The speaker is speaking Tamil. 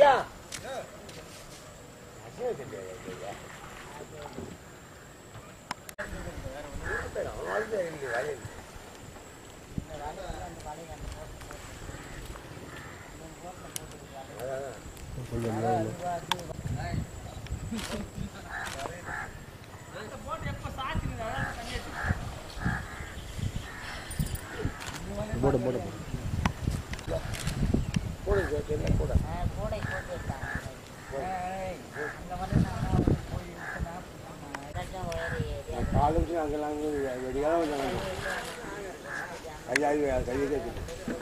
ஐயா போடு போடு போடு போடு என்ன போட கூடை போட்டு விட்டாங்க அங்கே வந்து நான் போய் ஏதாச்சும் ஒரு ஏரியா காலேஜ் அங்கெல்லாம் வெடிக்கலாம் ஐயா கையை கேட்குது